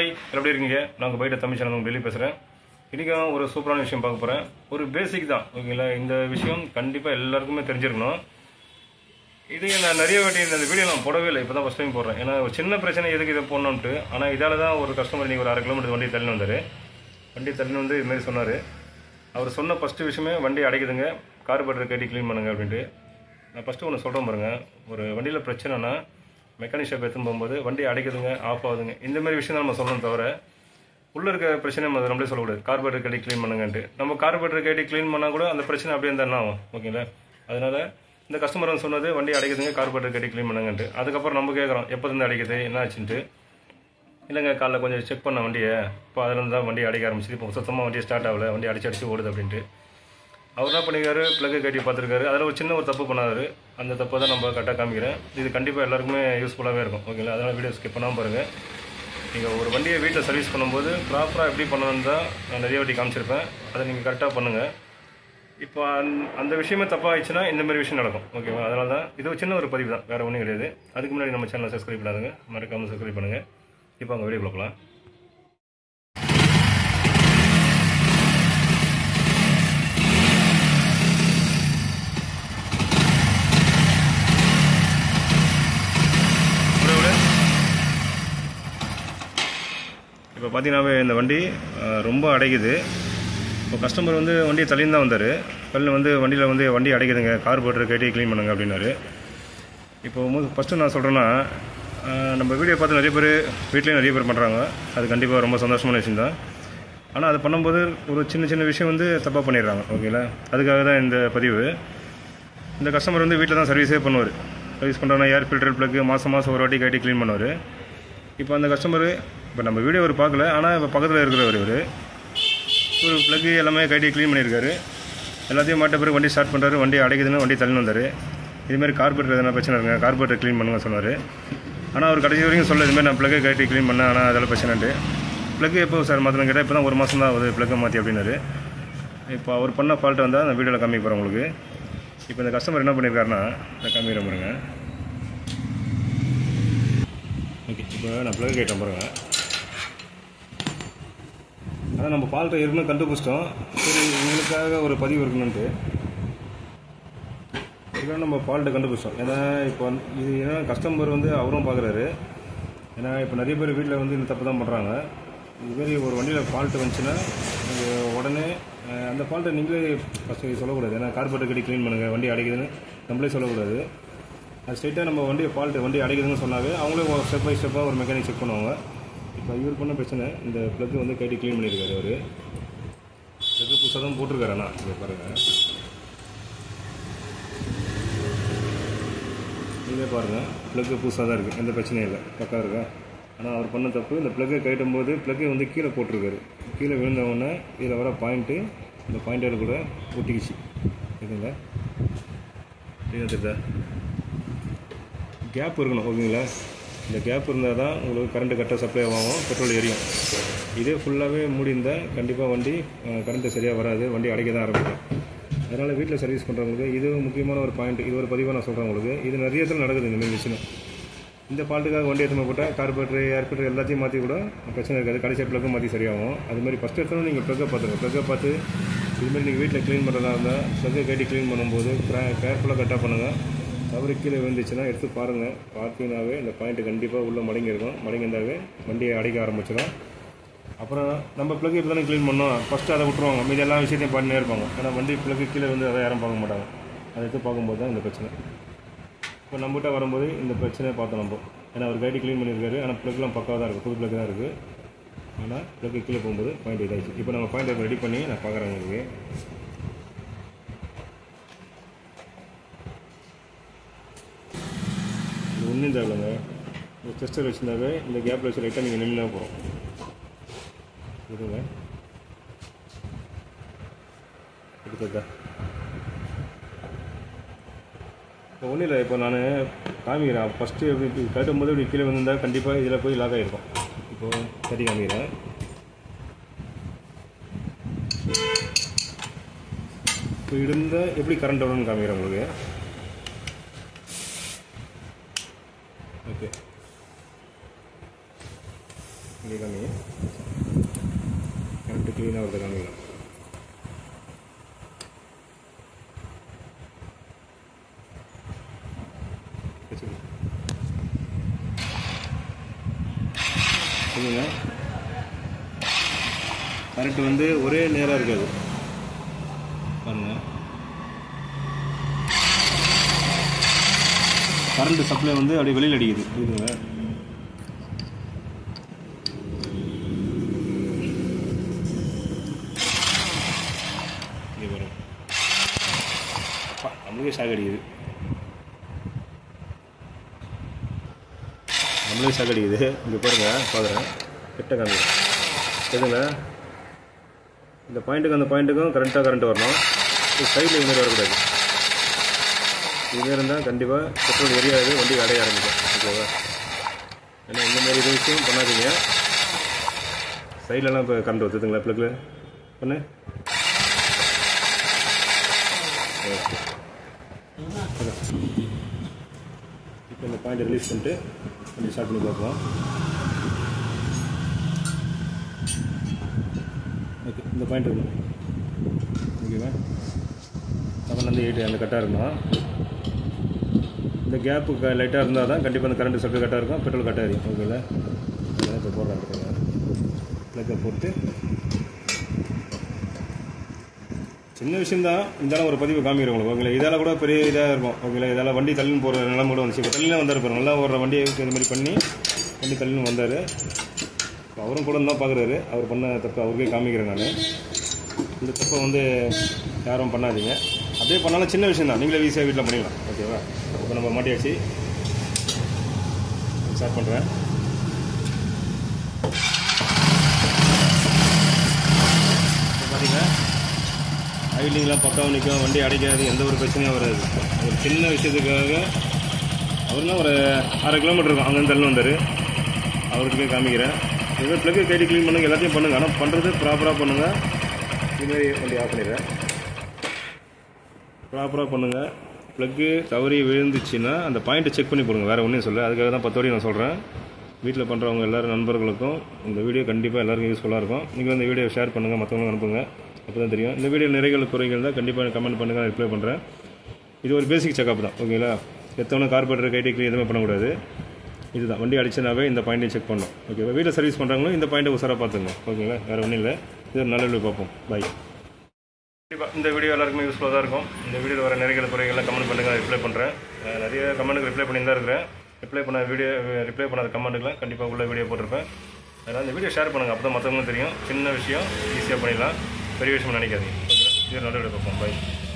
Hi எப்படி இருக்கீங்க நாங்கள் பைட்ட தமிழ் சேனல் டெல்லி பேசுகிறேன் இன்றைக்கும் ஒரு சூப்பரான விஷயம் பார்க்க போகிறேன் ஒரு பேசிக் தான் ஓகேங்களா இந்த விஷயம் கண்டிப்பாக எல்லாருக்குமே தெரிஞ்சிருக்கணும் இது நான் நிறைய வாட்டி இந்த வீடியோ நான் போடவே இல்லை இப்போ தான் ஃபஸ்ட் டைம் போடுறேன் ஏன்னா ஒரு சின்ன பிரச்சனை எதுக்கு இதை போடணுன்ட்டு ஆனால் இதால் தான் ஒரு கஸ்டமர் நீங்கள் ஒரு அரை கிலோமீட்டர் வண்டி தள்ளி வந்தார் வண்டி தள்ளி வந்து இதுமாரி சொன்னார் அவர் சொன்ன ஃபஸ்ட்டு விஷயமே வண்டி அடைக்குதுங்க கார்பரேட்டர் கட்டி க்ளீன் பண்ணுங்க அப்படின்ட்டு நான் ஃபஸ்ட்டு ஒன்று சொல்கிறேன் பாருங்க ஒரு வண்டியில் பிரச்சனைனா மெக்கானிக் ஷாப் எடுத்துன்னு போகும்போது வண்டி அடைக்குதுங்க ஆஃப் ஆகுதுங்க இந்த மாதிரி விஷயம் தான் நம்ம சொல்லணும் தவிர உள்ளே இருக்க பிரச்சனை நம்ம நம்மளே சொல்லக்கூடாது கார்பரேட்டர் கட்டி க்ளீன் பண்ணுங்கன்ட்டு நம்ம கார்பரேட்டர் கட்டி க்ளீன் பண்ணால் கூட அந்த பிரச்சனை அப்படியே இருந்தால் என்ன ஆகும் ஓகேங்களா அதனால் இந்த கஸ்டமர் வந்து சொன்னது வண்டி அடைக்குதுங்க கார்பரேட்டர் கட்டி க்ளீன் பண்ணுங்கன்ட்டு அதுக்கப்புறம் நம்ம கேட்குறோம் எப்போ இருந்து அடைக்குது என்ன ஆச்சுன்ட்டு இல்லைங்க காலைல கொஞ்சம் செக் பண்ண வண்டியை இப்போ அதுலேருந்து தான் வண்டி அடிக்க ஆரம்பிச்சு இப்போ சுத்தமாக வண்டி ஸ்டார்ட் ஆகல வண்டி அடிச்சு அடிச்சு ஓடுது அப்படின்ட்டு அவர் என்ன பண்ணிருக்காரு ப்ளக்கு கட்டி பார்த்துருக்காரு அதில் ஒரு சின்ன ஒரு தப்பு பண்ணாரு அந்த தப்பை தான் நம்ம கரெக்டாக காமிக்கிறேன் இது கண்டிப்பாக எல்லாருக்குமே யூஸ்ஃபுல்லாகவே இருக்கும் ஓகேங்களா அதனால் வீடியோ ஸ்கிப் பண்ணாமல் பாருங்கள் நீங்கள் ஒரு வண்டியை வீட்டில் சர்வீஸ் பண்ணும்போது ப்ராப்பராக எப்படி பண்ணணும்னு தான் நான் நிறைய வாட்டி காமிச்சிருப்பேன் அதை நீங்கள் கரெக்டாக பண்ணுங்கள் இப்போ அந்த அந்த விஷயமே தப்பாகிடுச்சுன்னா இந்த மாதிரி விஷயம் நடக்கும் ஓகேவா அதனால தான் இது ஒரு சின்ன ஒரு பதிவு தான் வேறு ஒன்றும் கிடையாது அதுக்கு முன்னாடி நம்ம சேனலை சப்ஸ்கிரைப் பண்ணாதுங்க மறக்காமல் சப்ஸ்கிரைப் பண்ணுங்கள் இப்போ அவங்க வீடியோ போகலாம் இப்போ பார்த்தீங்கன்னாவே இந்த வண்டி அஹ், ரொம்ப அடைக்குது இப்போ கஸ்டமர் வந்து வண்டியை தள்ளின்னு தான் வந்தார் கல்லில் வந்து வண்டியில் வந்து வண்டி அடைக்குதுங்க கார்பரேட்டர் கட்டி க்ளீன் பண்ணுங்க அப்படின்னாரு இப்போ ஃபஸ்ட்டு நான் சொல்கிறேன்னா அஹ், நம்ம வீடியோ பார்த்து நிறைய பேர் வீட்லேயும் நிறைய பேர் பண்ணுறாங்க அது கண்டிப்பாக ரொம்ப சந்தோஷமான விஷயம் தான் ஆனால் அது பண்ணும்போது ஒரு சின்ன சின்ன விஷயம் வந்து தப்பாக பண்ணிடுறாங்க ஓகேங்களா அதுக்காக தான் இந்த பதிவு இந்த கஸ்டமர் வந்து வீட்டில் தான் சர்வீஸே பண்ணுவார் சர்வீஸ் பண்ணுறோன்னா ஏர் ஃபில்டர் ப்ளக்கு மாதம் மாதம் ஒரு வாட்டி கட்டி க்ளீன் பண்ணுவார் இப்போ அந்த கஸ்டமர் இப்போ நம்ம வீடியோ அவர் பார்க்கல ஆனால் இப்போ பக்கத்தில் இருக்கிறவர் இவர் ஒரு ப்ளக்கு எல்லாமே கட்டி க்ளீன் பண்ணியிருக்காரு எல்லாத்தையும் மாட்ட பிறகு வண்டி ஸ்டார்ட் பண்ணுறாரு வண்டி அடைக்குதுன்னு வண்டி தள்ளி வந்தார் இதுமாரி கார்பரேட்டர் எதனா பிரச்சனை இருக்குங்க கார்பரேட்டர் க்ளீன் பண்ணுங்க சொன்னார் ஆனால் அவர் கடைசி வரைக்கும் சொல்ல இதுமாரி நான் ப்ளக்கை கட்டி க்ளீன் பண்ணேன் ஆனால் அதெல்லாம் பிரச்சனைன்ட்டு ப்ளக்கு எப்போ சார் மாற்றணும் கேட்டால் இப்போ தான் ஒரு மாதம் தான் ஆகுது ப்ளக்கை மாற்றி அப்படின்னாரு இப்போ அவர் பண்ண ஃபால்ட் வந்தால் அந்த வீடியோவில் காமிக்க போகிறேன் உங்களுக்கு இப்போ இந்த கஸ்டமர் என்ன பண்ணியிருக்காருன்னா இந்த காமிக்கிறேன் பாருங்க ஓகே இப்போ நான் ப்ளக் கேட்டேன் பாருங்க ஆனால் நம்ம ஃபால்ட்டை ஏற்கனவே கண்டுபிடிச்சிட்டோம் சரி உங்களுக்காக ஒரு பதிவு இருக்கணுன்ட்டு ஏற்கனவே நம்ம ஃபால்ட்டை கண்டுபிடிச்சோம் ஏன்னா இப்போ வந்து இது ஏன்னா கஸ்டமர் வந்து அவரும் பார்க்குறாரு ஏன்னா இப்போ நிறைய பேர் வீட்டில் வந்து இந்த தப்பு தான் பண்ணுறாங்க இதுமாரி ஒரு வண்டியில் ஃபால்ட்டு வந்துச்சுன்னா அது உடனே அஹ், அந்த ஃபால்ட்டை நீங்களே ஃபஸ்ட்டு சொல்லக்கூடாது ஏன்னா கார்பரேட்டர் கட்டி க்ளீன் பண்ணுங்கள் வண்டி அடைக்குதுன்னு நம்மளே சொல்லக்கூடாது அது ஸ்ட்ரைட்டாக நம்ம வண்டி ஃபால்ட்டு வண்டி அடைக்குதுன்னு சொன்னாவே அவங்களே ஸ்டெப் பை ஸ்டெப்பாக ஒரு மெக்கானிக் செக் பண்ணுவாங்க இப்போ இவர் பண்ண பிரச்சனை இந்த ப்ளக்கு வந்து கட்டி க்ளீன் பண்ணியிருக்காரு அவர் ப்ளக்கு புதுசாக தான் போட்டிருக்காரு அண்ணா இதை பாருங்கள் இதே பாருங்கள் ப்ளக்கு புதுசாக தான் இருக்குது எந்த பிரச்சனையும் இல்லை பக்கா இருக்கா ஆனால் அவர் பண்ண தப்பு இந்த ப்ளக்கை கட்டும் போது ப்ளக்கை வந்து கீழே போட்டிருக்காரு கீழே விழுந்த உடனே இதில் வர பாயிண்ட்டு இந்த பாயிண்டர் கூட ஒட்டிக்கிச்சு இதுங்க என்ன தெரியுதா கேப் இருக்கணும் ஓகேங்களா இந்த கேப் இருந்தால் தான் உங்களுக்கு கரண்ட்டு கரெக்டாக சப்ளை ஆகும் பெட்ரோல் எரியும் இதே ஃபுல்லாகவே மூடி இருந்தால் கண்டிப்பாக வண்டி கரண்ட்டு சரியாக வராது வண்டி அடைக்க தான் ஆரம்பிக்கும் அதனால் வீட்டில் சர்வீஸ் பண்ணுறவங்களுக்கு இது முக்கியமான ஒரு பாயிண்ட் இது ஒரு பதிவாக நான் சொல்கிறேன் உங்களுக்கு இது நிறைய இடத்துல நடக்குது இந்த மாதிரி விஷயம் இந்த ஃபால்ட்டுக்காக வண்டி எடுத்து போட்டால் கார்பரேட்டர் ஏர் ஃபில்டர் எல்லாத்தையும் மாற்றி கூட பிரச்சனை இருக்காது கடைசி ப்ளக்கும் மாற்றி சரியாகும் அது மாதிரி ஃபஸ்ட் எடுத்தாலும் நீங்கள் ப்ளக்கை பார்த்துங்க ப்ளக்கை பார்த்து இதுமாதிரி நீங்கள் வீட்டில் க்ளீன் பண்ணுறதா இருந்தால் ப்ளக்கை கட்டி க்ளீன் பண்ணும்போது கேர்ஃபுல்லாக கரெக்டாக பண்ணுங்கள் தவறு கீழே விழுந்துச்சுன்னா எடுத்து பாருங்கள் பார்த்தீங்கன்னாவே இந்த பாயிண்ட் கண்டிப்பாக உள்ளே மடங்கி இருக்கும் மடங்கி இருந்தாவே வண்டியை அடிக்க ஆரம்பிச்சிடும் அப்புறம் நம்ம ப்ளக் இப்போ தானே க்ளீன் பண்ணோம் ஃபஸ்ட்டு அதை விட்ருவாங்க மீதி எல்லா விஷயத்தையும் பண்ணினே இருப்பாங்க ஏன்னா வண்டி ப்ளக்கு கீழே வந்து அதை யாரும் பார்க்க மாட்டாங்க அதை எடுத்து பார்க்கும்போது தான் இந்த பிரச்சனை இப்போ நம்மகிட்ட வரும்போது இந்த பிரச்சனையை பார்த்தோம் நம்ம ஏன்னா அவர் கைடி க்ளீன் பண்ணியிருக்காரு ஆனால் ப்ளக்லாம் பக்காவாக தான் இருக்குது புது ப்ளக் தான் இருக்குது ஆனால் ப்ளக்கு கீழே போகும்போது பாயிண்ட் இதாகிடுச்சு இப்போ நம்ம பாயிண்ட் ரெடி பண்ணி நான் பார்க்குறேன் உங்களுக்கு இது ஒன்றும் தேவையில்லைங்க இந்த டெஸ்டர் வச்சுருந்தாவே இந்த கேப்பில் வச்சு லைட்டாக நீங்கள் நின்று போகிறோம் இதுங்க எடுத்ததா இப்போ ஒன்றும் இல்லை இப்போ நான் காமிக்கிறேன் ஃபஸ்ட்டு இப்படி கட்டும் போது இப்படி கீழே வந்திருந்தால் கண்டிப்பாக இதில் போய் லாக் ஆகிருக்கும் இப்போது சரி காமிக்கிறேன் இப்போ இருந்தால் எப்படி கரண்ட் வரும்னு காமிக்கிறேன் உங்களுக்கு ஓகே இங்கே காமி காமிக்கலாம் வச்சுக்கோங்க. சரிங்களா கரண்ட் வந்து ஒரே நேராக இருக்காது பாருங்க கரண்ட் சப்ளை வந்து அப்படியே வெளியில் அடிக்குது புரியுதுங்களா இங்கே பாருங்க அப்பா, நம்மளுக்கே ஷாக் அடிக்குது நம்மளே ஷாக் அடிக்குது இங்கே பாருங்க பார்க்குறேன் கிட்ட காமிக்கிறேன் எதுங்க இந்த பாயிண்ட்டுக்கு அந்த பாயிண்ட்டுக்கும் கரெக்டாக கரண்ட் வரணும் சைடில் இது மாதிரி வரக்கூடாது இது மாதிரி இருந்தால் கண்டிப்பாக பெட்ரோல் எரியாது வண்டி அடைய ஆரம்பிக்கும் ஓகேவா ஏன்னா இந்த மாதிரி இது விஷயம் பண்ணாதீங்க சைட்லலாம் இப்போ கரண்ட் வருதுங்களா ப்ளக்கில் பண்ணு ஓகே இப்போ இந்த பாயிண்ட் ரிலீஸ் பண்ணிட்டு கொஞ்சம் ஸ்டார்ட் பண்ணி பார்க்கலாம் ஓகே இந்த பாயிண்ட் இருக்கணும் ஓகேவா செவன்லேருந்து எயிட் அந்த கட்டாக இருக்கணும் இந்த கேப்பு லைட்டாக இருந்தால் தான் கண்டிப்பாக அந்த கரண்ட் சப்ளை கட்டாக இருக்கும் பெட்ரோல் கட்டாக இருக்கும் ஓகேங்களா அதனால் இப்போ போடுறாங்க ப்ளக்கை போட்டு சின்ன விஷயம்தான் இருந்தாலும் ஒரு பதிவு காமிக்கிறோம் உங்களுக்கு ஓகேங்களா இதால் கூட பெரிய இதாக இருக்கும் ஓகேங்களா இதால் வண்டி தள்ளின்னு போகிற நிலைமை கூட வந்துச்சு இப்போ தள்ளினே வந்தார் பாருங்க நல்லா ஓடுற வண்டியை இது மாதிரி பண்ணி வண்டி தள்ளின்னு வந்தார் இப்போ அவரும் கூட தான் பார்க்குறாரு அவர் பண்ண தப்பு அவருக்கே காமிக்கிறேன் நான் இந்த தப்பை வந்து யாரும் பண்ணாதீங்க அப்படியே பண்ணாலும் சின்ன விஷயம் தான் நீங்களே ஈஸியாக வீட்டில் பண்ணிடலாம் ஓகேவா இப்போ நம்ம மாட்டியாச்சு ஸ்டார்ட் பண்ணுறேன் பார்த்தீங்கன்னா ஐடிங்லாம் பக்காவும் நிற்கும் வண்டி அடைக்காது எந்த ஒரு பிரச்சனையும் வராது ஒரு சின்ன விஷயத்துக்காக அவர்லாம் ஒரு அரை கிலோமீட்டர் இருக்கும் அங்கேருந்து தள்ளி வந்தார் அவருக்கு காமிக்கிறேன் இது ப்ளக்கு கைடி க்ளீன் பண்ணுங்க எல்லாத்தையும் பண்ணுங்கள் ஆனால் பண்ணுறது ப்ராப்பராக பண்ணுங்கள் இதுமாரி வண்டி ஆஃப் பண்ணிடுறேன் ப்ராப்பராக பண்ணுங்கள் ப்ளக்கு தவறி விழுந்துச்சுன்னா அந்த பாயிண்ட்டை செக் பண்ணி போடுங்க வேறு ஒன்றும் சொல்ல அதுக்காக தான் பத்து வாட்டி நான் சொல்கிறேன் வீட்டில் பண்ணுறவங்க எல்லாரும் நண்பர்களுக்கும் இந்த வீடியோ கண்டிப்பாக எல்லாருக்கும் யூஸ்ஃபுல்லாக இருக்கும் நீங்கள் இந்த வீடியோ ஷேர் பண்ணுங்கள் மற்றவங்களுக்கு அனுப்புங்க அப்போ தான் தெரியும் இந்த வீடியோ நிறைகள் குறைகள் தான் கண்டிப்பாக கமெண்ட் பண்ணுங்கள் நான் ரிப்ளை பண்ணுறேன் இது ஒரு பேசிக் செக்அப் தான் ஓகேங்களா எத்தவொன்னே கார்பரேட்டர் கைட்டிக்கு எதுவுமே பண்ணக்கூடாது இதுதான் வண்டி அடிச்சனாவே இந்த பாயிண்ட்டை செக் பண்ணணும் ஓகேவா வீட்டில் சர்வீஸ் பண்ணுறாங்களும் இந்த பாயிண்ட்டை உசாராக பார்த்துங்க ஓகேங்களா வேறு ஒன்றும் இல்லை இது ஒரு நல்ல வீடியோ பார்ப்போம் பாய் கண்டிப்பாக இந்த வீடியோ எல்லாருக்குமே யூஸ்ஃபுல்லாக தான் இருக்கும் இந்த வீடியோவில் வர நிறைய குறைகள்லாம் கமெண்ட் பண்ணுங்கள் ரிப்ளை பண்ணுறேன் நான் நிறைய கமெண்ட்டுக்கு ரிப்ளை பண்ணி தான் இருக்கிறேன் ரிப்ளை பண்ண வீடியோ ரிப்ளை பண்ணாத கமெண்ட்டுக்கெலாம் கண்டிப்பாக உள்ள வீடியோ போட்டிருப்பேன் அதனால் இந்த வீடியோ ஷேர் பண்ணுங்கள் அப்போ தான் மற்றவங்களும் தெரியும் சின்ன விஷயம் ஈஸியாக பண்ணிடலாம் பெரிய விஷயம் நினைக்காதீங்க ஓகேங்களா இது ஒரு நல்ல வீடியோ பார்ப்போம் பாய்